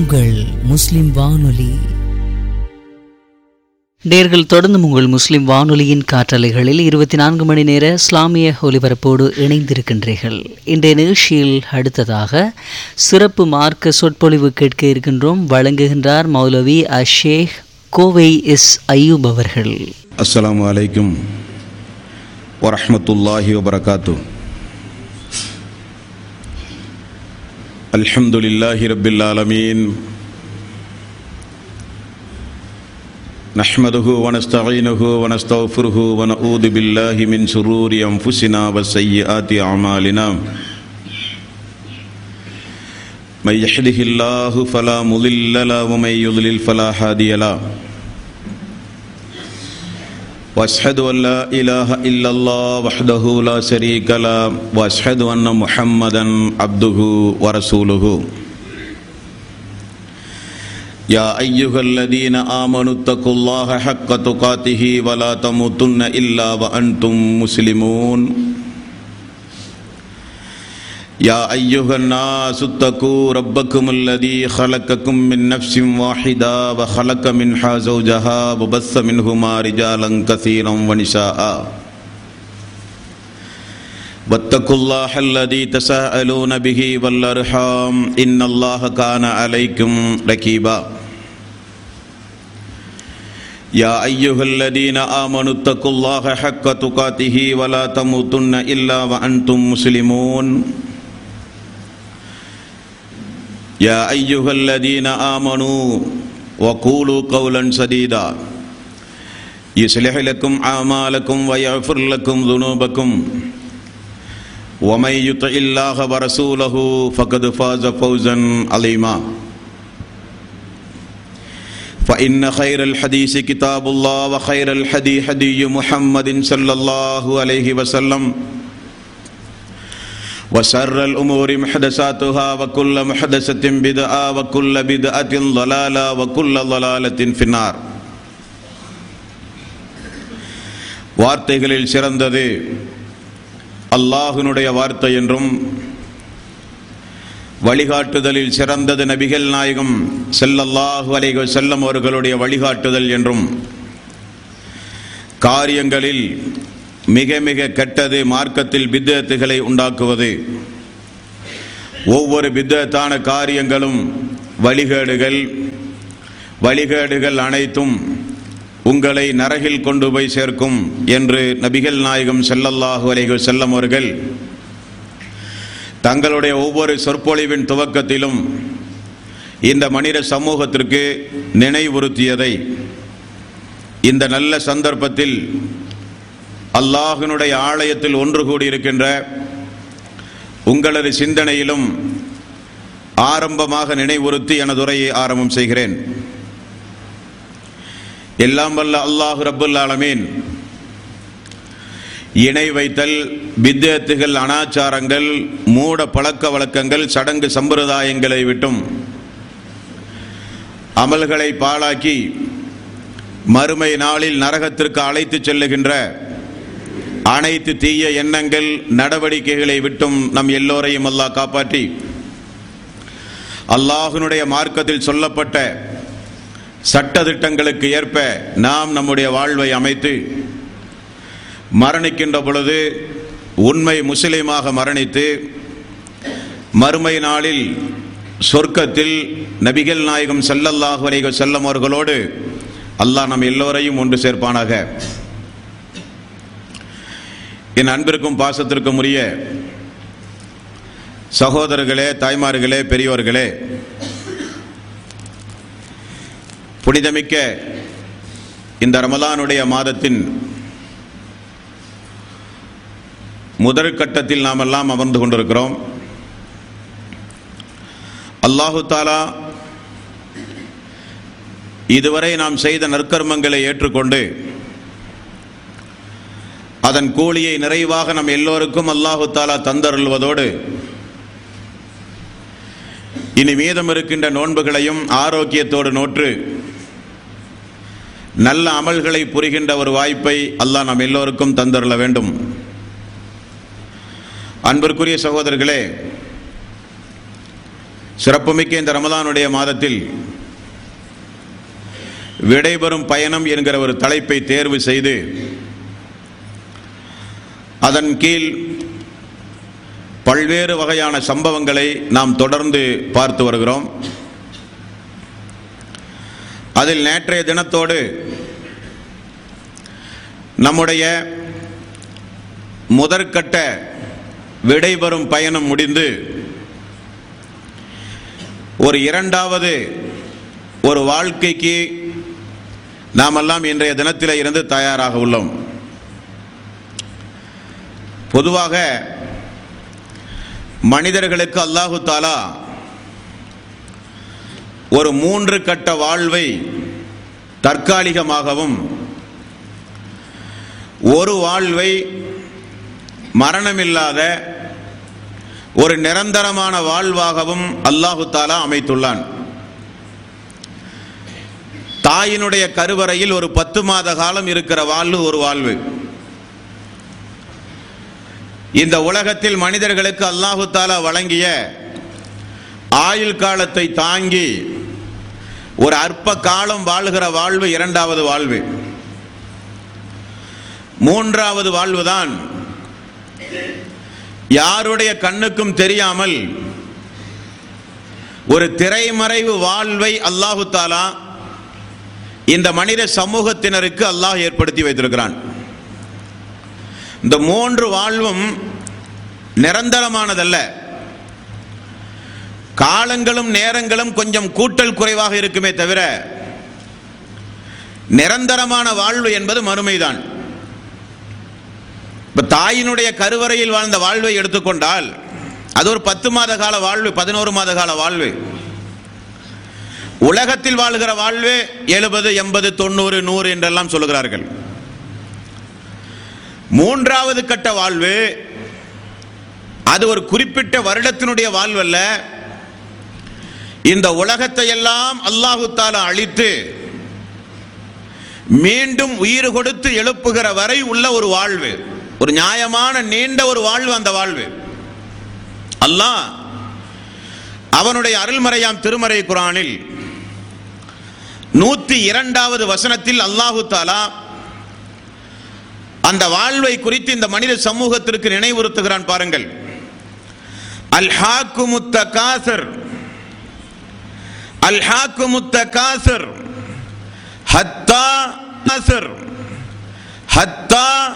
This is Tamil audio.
உங்கள் முஸ்லிம் வானொலி நேர்கள் தொடர்ந்து உங்கள் முஸ்லிம் வானொலியின் காற்றலைகளில் இருபத்தி நான்கு மணி நேர இஸ்லாமிய ஒலிபரப்போடு இணைந்திருக்கின்றீர்கள் இன்றைய நிகழ்ச்சியில் அடுத்ததாக சிறப்பு மார்க்க சொற்பொழிவு கேட்க இருக்கின்றோம் வழங்குகின்றார் மௌலவி அஷேக் கோவை எஸ் அய்யூப் அவர்கள் السلام عليكم ورحمة الله وبركاته الحمد لله رب العالمين نحمده ونستعينه ونستغفره ونعوذ بالله من شرور أنفسنا وسيئات أعمالنا من يحده الله فلا مضل له ومن يضلل فلا هادي له واشهد ان لا اله الا الله وحده لا شريك له واشهد ان محمدا عبده ورسوله يا ايها الذين امنوا اتقوا الله حق تقاته ولا تموتن الا وانتم مسلمون يا ايها الناس اتقوا ربكم الذي خلقكم من نفس واحده وخلق منها زوجها وبث منهما رجالا كثيرا ونساء واتقوا الله الذي تساءلون به والارحام ان الله كان عليكم رقيبا يا ايها الذين امنوا اتقوا الله حق تقاته ولا تموتن الا وانتم مسلمون يا أيها الذين آمنوا وقولوا قولا سديدا يصلح لكم أعمالكم ويغفر لكم ذنوبكم ومن يطع الله ورسوله فقد فاز فوزا عظيما فإن خير الحديث كتاب الله وخير الحدي حدي محمد صلى الله عليه وسلم وشر الأمور محدثاتها وكل محدثة بدعة وكل بدعة ضلالة وكل ضلالة في النار வார்த்தைகளில் சிறந்தது அல்லாஹினுடைய வார்த்தை என்றும் வழிகாட்டுதலில் சிறந்தது நபிகள் நாயகம் செல்லல்லாஹு அலைஹி செல்லம் அவர்களுடைய வழிகாட்டுதல் என்றும் காரியங்களில் மிக மிக கெட்டது மார்க்கத்தில் பித்தத்துகளை உண்டாக்குவது ஒவ்வொரு பித்தத்தான காரியங்களும் வழிகேடுகள் வழிகேடுகள் அனைத்தும் உங்களை நரகில் கொண்டு போய் சேர்க்கும் என்று நபிகள் நாயகம் செல்லல்லாஹு அலைஹி செல்லம் அவர்கள் தங்களுடைய ஒவ்வொரு சொற்பொழிவின் துவக்கத்திலும் இந்த மனித சமூகத்திற்கு நினைவுறுத்தியதை இந்த நல்ல சந்தர்ப்பத்தில் அல்லாஹினுடைய ஆலயத்தில் ஒன்று கூடியிருக்கின்ற உங்களது சிந்தனையிலும் ஆரம்பமாக நினைவுறுத்தி எனது உரையை ஆரம்பம் செய்கிறேன் எல்லாம் வல்ல அல்லாஹு ரப்புல் ஆலமீன் இணை வைத்தல் வித்தியத்துகள் அனாச்சாரங்கள் மூட பழக்க வழக்கங்கள் சடங்கு சம்பிரதாயங்களை விட்டும் அமல்களை பாழாக்கி மறுமை நாளில் நரகத்திற்கு அழைத்துச் செல்லுகின்ற அனைத்து தீய எண்ணங்கள் நடவடிக்கைகளை விட்டும் நம் எல்லோரையும் அல்லாஹ் காப்பாற்றி அல்லாஹினுடைய மார்க்கத்தில் சொல்லப்பட்ட சட்டதிட்டங்களுக்கு ஏற்ப நாம் நம்முடைய வாழ்வை அமைத்து மரணிக்கின்ற பொழுது உண்மை முஸ்லீமாக மரணித்து மறுமை நாளில் சொர்க்கத்தில் நபிகள் நாயகம் செல்லல்லாஹு அலைஹி செல்லம் அவர்களோடு அல்லாஹ் நம் எல்லோரையும் ஒன்று சேர்ப்பானாக என் அன்பிற்கும் பாசத்திற்கும் உரிய சகோதரர்களே தாய்மார்களே பெரியோர்களே புனிதமிக்க இந்த ரமலானுடைய மாதத்தின் முதல் கட்டத்தில் நாம் எல்லாம் அமர்ந்து கொண்டிருக்கிறோம் அல்லாஹு தாலா இதுவரை நாம் செய்த நற்கர்மங்களை ஏற்றுக்கொண்டு அதன் கூலியை நிறைவாக நம் எல்லோருக்கும் அல்லாஹு தாலா தந்தருள்வதோடு இனி மீதம் இருக்கின்ற நோன்புகளையும் ஆரோக்கியத்தோடு நோற்று நல்ல அமல்களை புரிகின்ற ஒரு வாய்ப்பை அல்லாஹ் நம் எல்லோருக்கும் தந்தருள வேண்டும் அன்பிற்குரிய சகோதரர்களே சிறப்புமிக்க இந்த ரமதானுடைய மாதத்தில் விடைபெறும் பயணம் என்கிற ஒரு தலைப்பை தேர்வு செய்து அதன் கீழ் பல்வேறு வகையான சம்பவங்களை நாம் தொடர்ந்து பார்த்து வருகிறோம் அதில் நேற்றைய தினத்தோடு நம்முடைய முதற்கட்ட விடைபெறும் பயணம் முடிந்து ஒரு இரண்டாவது ஒரு வாழ்க்கைக்கு நாமெல்லாம் இன்றைய தினத்தில் இருந்து தயாராக உள்ளோம் பொதுவாக மனிதர்களுக்கு அல்லாஹு தாலா ஒரு மூன்று கட்ட வாழ்வை தற்காலிகமாகவும் ஒரு வாழ்வை மரணமில்லாத ஒரு நிரந்தரமான வாழ்வாகவும் அல்லாஹு தாலா அமைத்துள்ளான் தாயினுடைய கருவறையில் ஒரு பத்து மாத காலம் இருக்கிற வாழ்வு ஒரு வாழ்வு இந்த உலகத்தில் மனிதர்களுக்கு அல்லாஹு தாலா வழங்கிய ஆயுள் காலத்தை தாங்கி ஒரு அற்ப காலம் வாழ்கிற வாழ்வு இரண்டாவது வாழ்வு மூன்றாவது வாழ்வுதான் யாருடைய கண்ணுக்கும் தெரியாமல் ஒரு திரைமறைவு வாழ்வை அல்லாஹு தாலா இந்த மனித சமூகத்தினருக்கு அல்லாஹ் ஏற்படுத்தி வைத்திருக்கிறான் இந்த மூன்று வாழ்வும் நிரந்தரமானதல்ல காலங்களும் நேரங்களும் கொஞ்சம் கூட்டல் குறைவாக இருக்குமே தவிர நிரந்தரமான வாழ்வு என்பது மறுமைதான் இப்ப தாயினுடைய கருவறையில் வாழ்ந்த வாழ்வை எடுத்துக்கொண்டால் அது ஒரு பத்து மாத கால வாழ்வு பதினோரு மாத கால வாழ்வு உலகத்தில் வாழ்கிற வாழ்வு எழுபது எண்பது தொண்ணூறு நூறு என்றெல்லாம் சொல்லுகிறார்கள் மூன்றாவது கட்ட வாழ்வு அது ஒரு குறிப்பிட்ட வருடத்தினுடைய வாழ்வு அல்ல இந்த உலகத்தை எல்லாம் அல்லாஹு தாலா அழித்து மீண்டும் உயிர் கொடுத்து எழுப்புகிற வரை உள்ள ஒரு வாழ்வு ஒரு நியாயமான நீண்ட ஒரு வாழ்வு அந்த வாழ்வு அல்லாஹ் அவனுடைய அருள்மறையாம் திருமறை குரானில் நூத்தி இரண்டாவது வசனத்தில் அல்லாஹு தாலா அந்த வாழ்வை குறித்து இந்த மனித சமூகத்திற்கு நினைவுறுத்துகிறான் பாருங்கள் அல்ஹாக்கு முத்த காசர் அல்ஹாக்கு முத்த காசர் ஹத்தா ஹத்தா